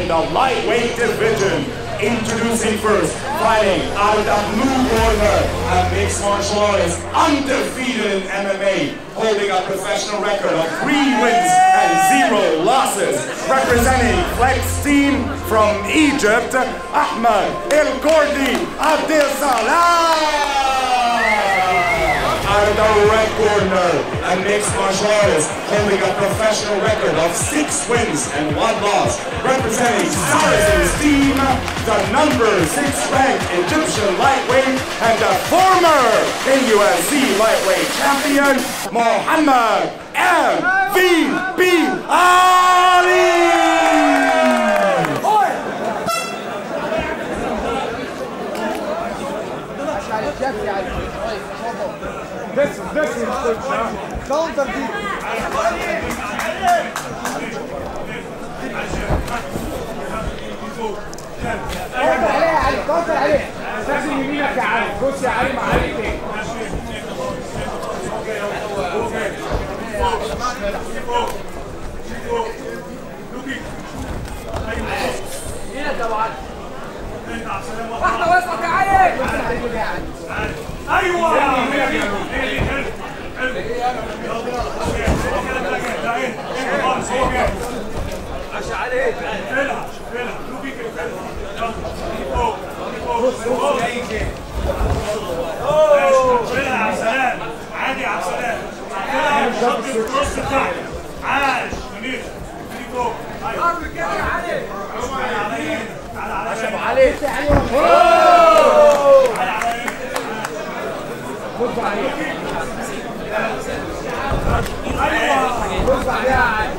in the lightweight division. Introducing first, fighting out of the blue corner, a mixed martial artist, undefeated in MMA, holding a professional record of three wins and zero losses. Representing Flex Team from Egypt, Ahmed El Gordi Abdel Salah! out of the red corner, a mixed martial artist holding a professional record of six wins and one loss, representing Saracens team, the number six ranked Egyptian lightweight and the former NUFC lightweight champion, Mohammed MVP Ali! This, this is counter deep. كونتر عليه يا علي كونتر عليه استخدم يمينك يا علي بص يا علي مع علي تاني واحدة وسط يا علي ايوه ماشي علي عادي يا عبد السلام خط الكروس بتاعك عاش جميل خليك فوق ضرب كده يا علي تعالى على عليه بص عليه يا علي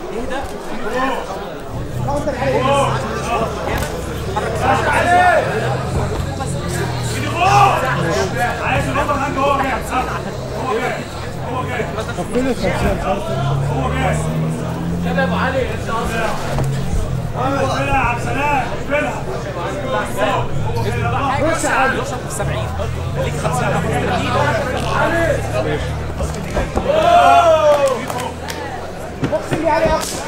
كونتر عليه ايدي فوق عايز نضرب عنده هو جاي صح هو جاي هو جاي هو جاي كده يا ابو علي انت اصلا اقفلها يا عبد السلام اقفلها هو كده بقى بص يا علي بوكسنج يا علي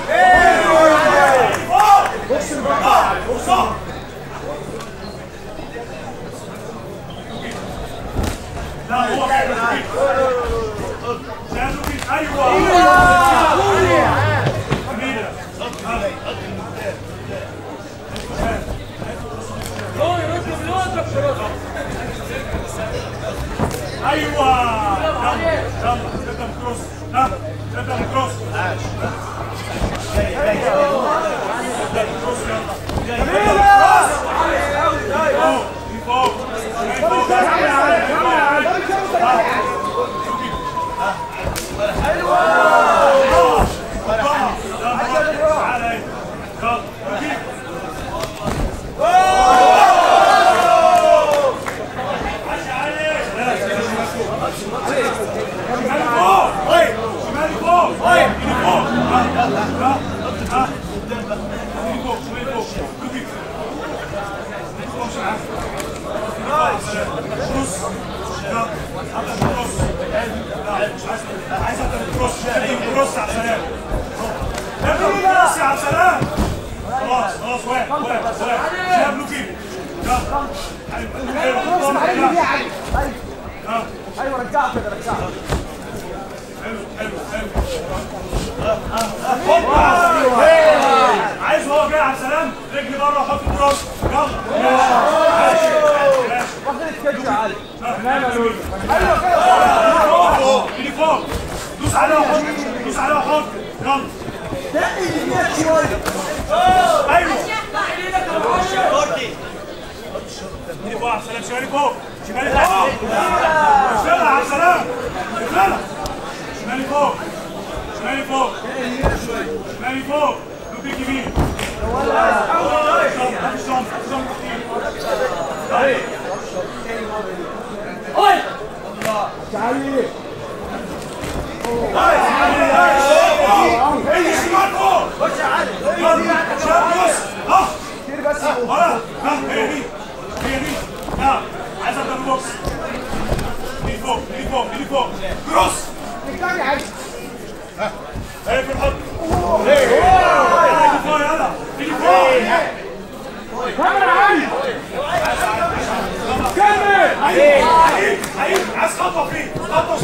بوكسنج بقى فرصة لا هو جاي شايفه كده ايوه جميلة ايوه يلا يلا تبدا كروس ها تبدا كروس تبدا كروس يلا فوق فوق فوق تعالى يلا شمالي فوق شمالي فوق ايدي فوق ها ها ها ايدي فوق شمالي فوق لوكي فوق شمال كروس لا هذا كروس لا مش عايز عايز هذا كروس ابني كروس على سلام ابني كروس على سلام خلاص خلاص واحد واحد واحد شاب لوكي يلا بص مع علي يا علي ايوه ها ايوه رجعه كده رجعه حلو حلو حلو عايز هو جاي على السلام رجلي بره وحط الكروس يلا ماشي ماشي واخد الكتف يا علي فوق ايدي فوق دوس عليه وحط دوس عليه وحط يلا دقي يمينك شويه ايوه ايدي فوق على السلام شمالي فوق شمالي فوق اشتغل على السلام اشتغل شمالي فوق شمالي فوق شمالي فوق لوبيك يمين هات الشنطة هات الشنطة علي ايدي شمال فوق خش يا علي يلا شاب بص ها كتير بس ورا ها هي دي هي دي ها عايز ابدا بوكس ايدي فوق ايدي فوق ايدي فوق كروس قدام يا علي هي في الحضن ايدي فوق يلا ايدي فوق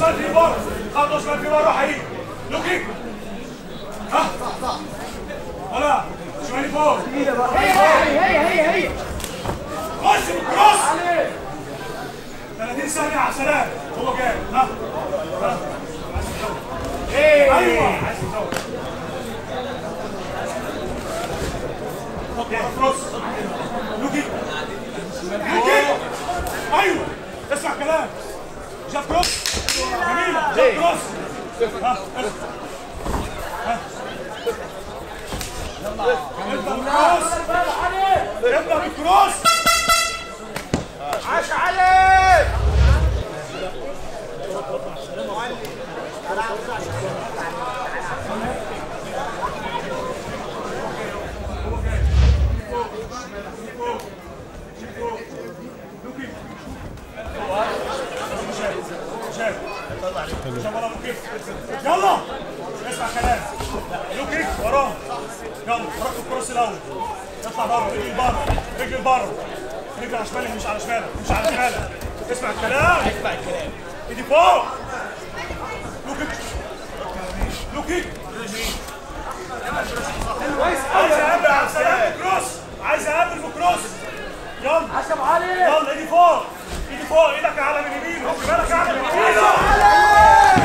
شمال في بره خطوه شمال في بره حقيقي لو كيك ها ولا شمالي فوق هي هي هي هي خش بالكروس 30 ثانية على سلام هو جاي ها ها. ايوه عايز تزود اوكي كروس لوكي لوكي ايوه اسمع كلام جاب كروس جميلة جاب كروس ها ها ابدا بالكروس ابدا بالكروس عاش عليك شاف شاف ورا ابو كيف يلا اسمع كلام لو كيك وراه يلا ركب الكروس الاول اطلع بره رجل بره رجل بره رجل على شمالك مش على شمالك مش على شمالك اسمع الكلام اسمع الكلام ايدي فوق لو كيك لو كيك عايز اقابل عبد السلام بكروس عايز اقابل بكروس يلا حسب علي يلا ايدي فوق ايدي فوق ايدك اعلى من يمينه بالك اعلى من يمينه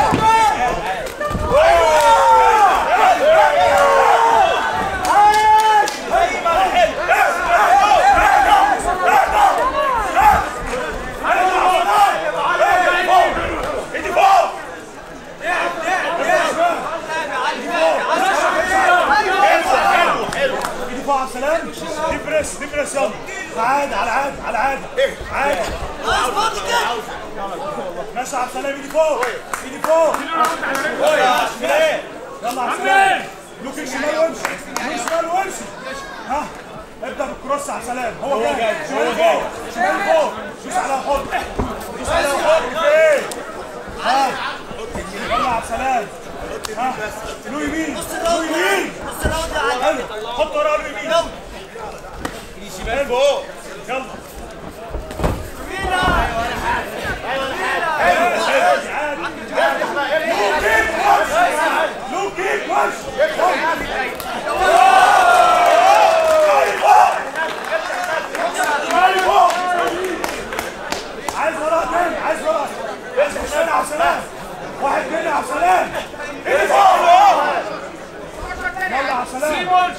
ايدي فوق ايدي فوق عبد السلام دي بريس دي بريس يلا عاد على عاد على عاد عاد ماشي عبد السلام ايدي فوق ايدي فوق يلا عبد السلام لوكي شمال وامشي لوكي شمال وامشي ها ابدا بالكروس على السلام هو جاي شمال فوق شمال فوق دوس على حط دوس على حط فين ها يلا عبد السلام ها له يمين له يمين حلو حط وراه له يمين شمال فوق يلا لو كيك وش عايز وراه تاني عايز وراه عايز حسين عبد السلام واحد تاني عبد السلام ايه فوق يلا عبد السلام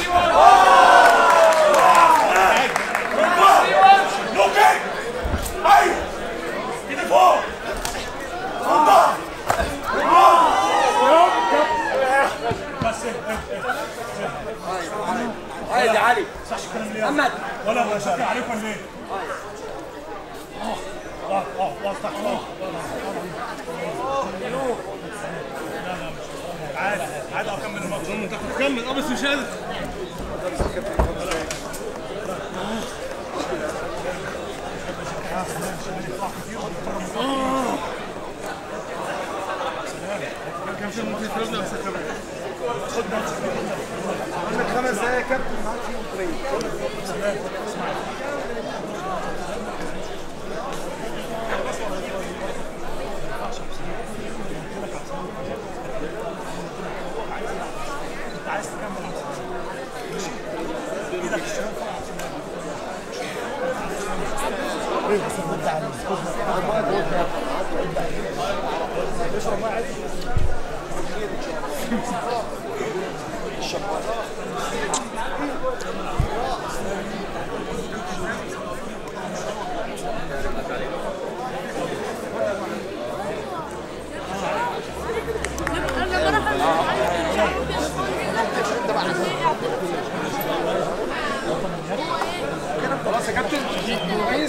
لو كيك ايوه ايدي فوق الله بس عادي علي صح الكلام ليه محمد ولا ما شاء عليكم ليه اه اه اه تحت اه عادي عادي اكمل الماتش انت تكمل اه بس مش قادر عندك خمس دقايق يا كابتن معاك فيهم بريك عايز تكمل ايدك الشمال خلاص يا كابتن كويس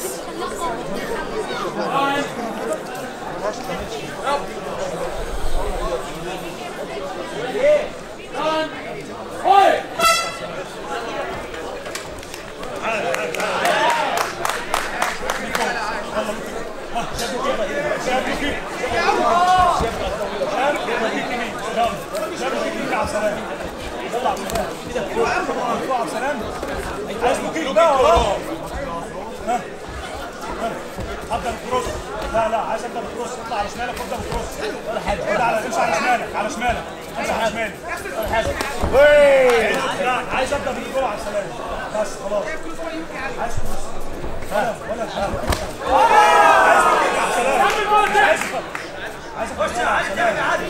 عايز لوكيك بقى وراه ها ها هبدا الكروس لا لا عايز ابدا بالكروس اطلع على شمالك وابدا بالكروس ولا حاجه خد على امشي على شمالك على شمالك امشي على شمالك ولا حاجه لا عايز ابدا بالكروس على شمالك بس خلاص عايز كروس لا ولا حاجه عايز كروس على شمالك عايز عايز اخش على شمالك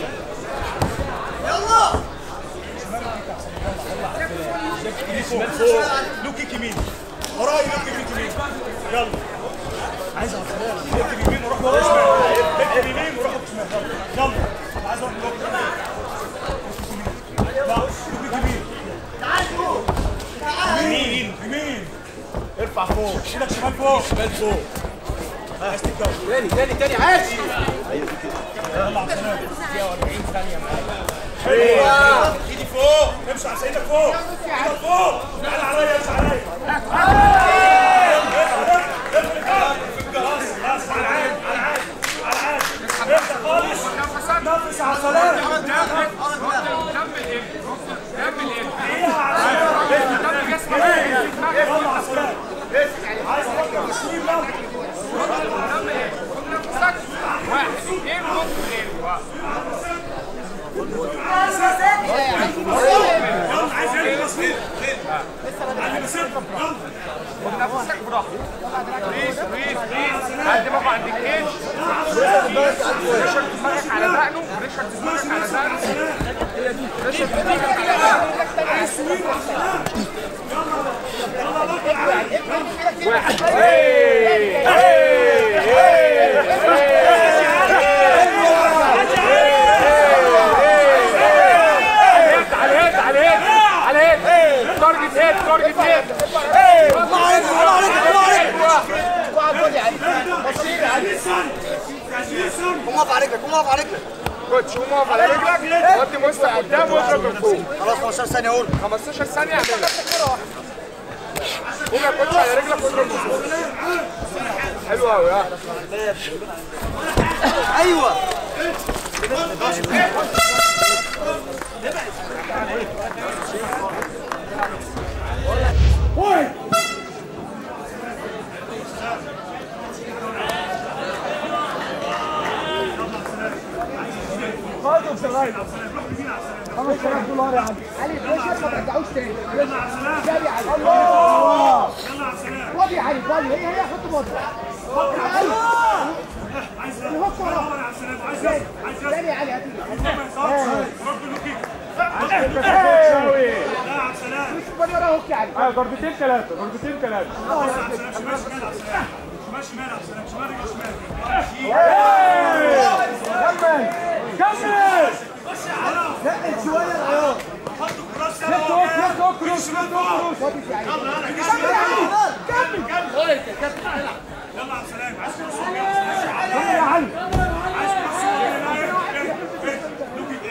ايدي فوق فوق لوكيك يمين وراي لوكيك يمين يلا عايز على السلام اكتب يمين وروح ورا شمال اكتب يمين وروح شمال يلا يلا عايز اروح لوكيك لا لوكيك يمين يمين يمين ارفع فوق ايدك شمال فوق شمال فوق عايز تتجوز تاني تاني تاني عاش يلا على السلام دقيقة 40 ثانية معايا ايدي فوق امشي على سيدك فوق ايدك فوق تعالى عليا امشي عليا خلاص على عاد على عاد على عاد ابدا خالص نفس على السلام يلا على السلام عايز تفكر تسليم يلا يلا عايز ايه تصوير على مسيرتك يلا نفسك براحتك بليز بليز بليز قد ما هو عند الكيش ريشارد دماغك على دقنه ريشارد دماغك على دقنه ريشارد دماغك على دقنه واحد هي هي هيد على هيد على هيد على هيد تارجت هيد تارجت هيد الله عليك الله عليك الله عليك قوم اقف على رجلك قوم اقف على رجلك كوتش قوم اقف على رجلك ودي مستوى قدام واضرب من فوق خلاص 15 ثانيه قول 15 ثانية اعملها قوم يا كوتش على رجلك واضرب من فوق حلو قوي ها ايوه علي الباشا ما ترجعوش تاني يلا على السلام جري علي الله يلا على السلام فاضي علي فاضي هي هي حط مضرب عايز الهوك ورا. على السلام عايز يلا عايز يلا تاني علي هتيجي ما يصابش رد لوكيك لا على السلام فاضي ورا هوك علي اه ضربتين ثلاثة ضربتين ثلاثة على السلام شمال شمال على السلام شمال شمال على السلام شمال رجل شمال كمل نقل شويه العيار حط الكراس ليفت هوك ليفت هوك كروس شمال ليفت هوك فوق كروس فاضي علي يلا رجل شمال يلا على السلام عايز كروس كمل يا علي عايز كروس لوكيك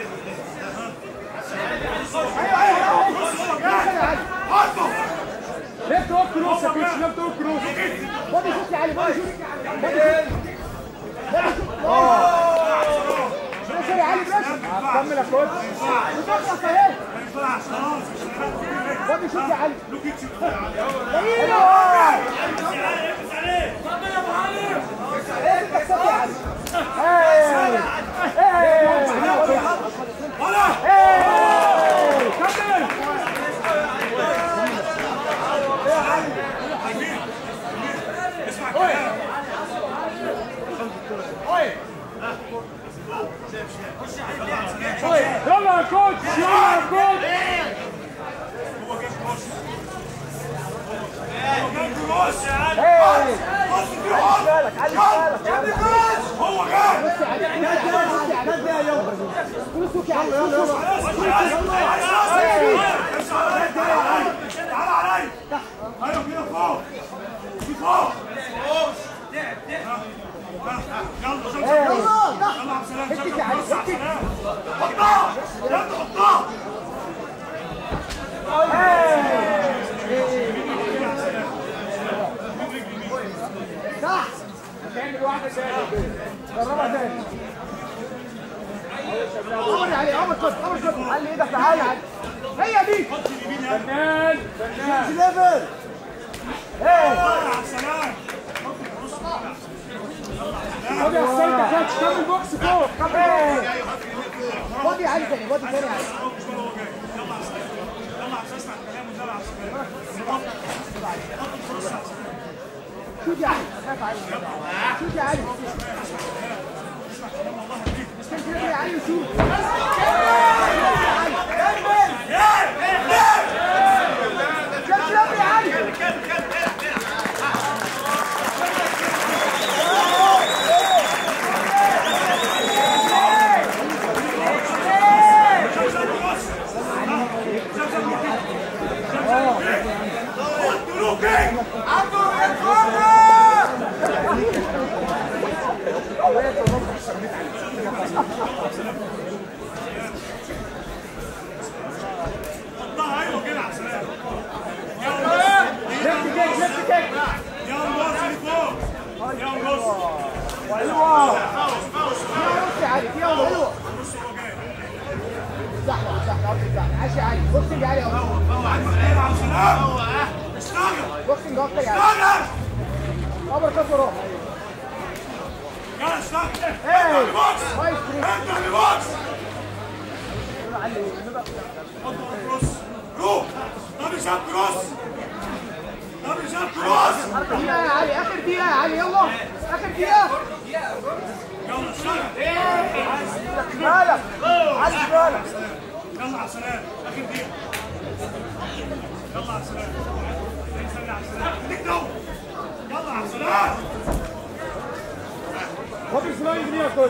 ليفت هوك كروس يا كوتش ليفت هوك كروس فاضي شوف يا علي فاضي شوف بريشر يا علي بريشر كمل يا كوتش بتخلص اهي ما ينفعش خلاص مش هنلعب فاضي شوف يا علي لوكيك كمل اسمع كلام يلا يا كوتش يلا يا كوتش هو جاب كروس هو جاب كروس يا علي بص في حط هو جاب فلوسك يا علي تعال علي ايوه كده فوق في فوق يلا يلا عبد السلام شكرا عبد السلام حطها يلا حطها تعمل واحدة تاني جربها تاني عمر علي عمر كنت عمر كنت علي ايدك تعالى هي دي فنان فنان ليفل عبد السلام خد يا حسين ما خدش كمل بوكس فوق كمل بوكس بودي عالي تاني بودي تاني عالي يلا على السلامه يلا على اساس على الكلام ونزل على السلامه شوت يا علي خايف علي شوت يا علي استنى يا علي وشوت كمل يا علي حطها ايوه كده على السلامه ليفت كيك ليفت كيك يا نبص اللي فوق يا نبص ايوه فيها نص يا علي فيها حلوه زحمه زحمه قصدي زحمه عاش يا علي بوكسنج يا علي اهو كده على السلامه اشتغل بوكسنج اكتر يا علي اشتغل ابر كف روح يلا اشتغل ايه انت اللي بوكس كويس بريك انت اللي بوكس حط كروس روح دبل شاب كروس دبل شاب كروس دقيقه يا علي اخر دقيقه يا علي يلا اخر دقيقه يلا اشتغل مالك عاش بالك يلا على السلامه اخر دقيقه يلا على السلامه خليك على السلامه خليك دور يلا على السلامه خد السلايد دي يا كوتش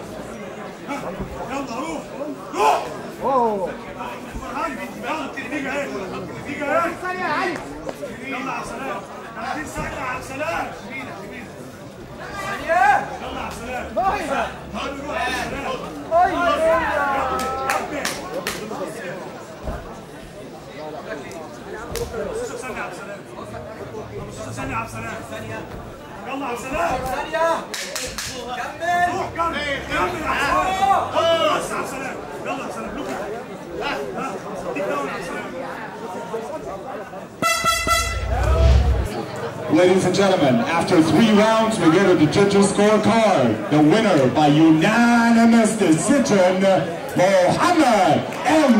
يلا روح روح اوه يلا دقيقه ايه دقيقه ايه ثانيه يا علي يلا على السلامه 30 ثانيه على السلامه يلا على السلامه طيب تعالوا نروح على السلامه طيب ثانية على السلامة ثانية على السلامة يلا على السلامة ثانية كمل روح كمل كمل على السلامة بس على السلامة يلا على السلامة لوكي ها ها ديك دوري على السلامة Ladies and gentlemen, after three rounds, we go to the judges' scorecard. The winner by unanimous decision, Mohammed M.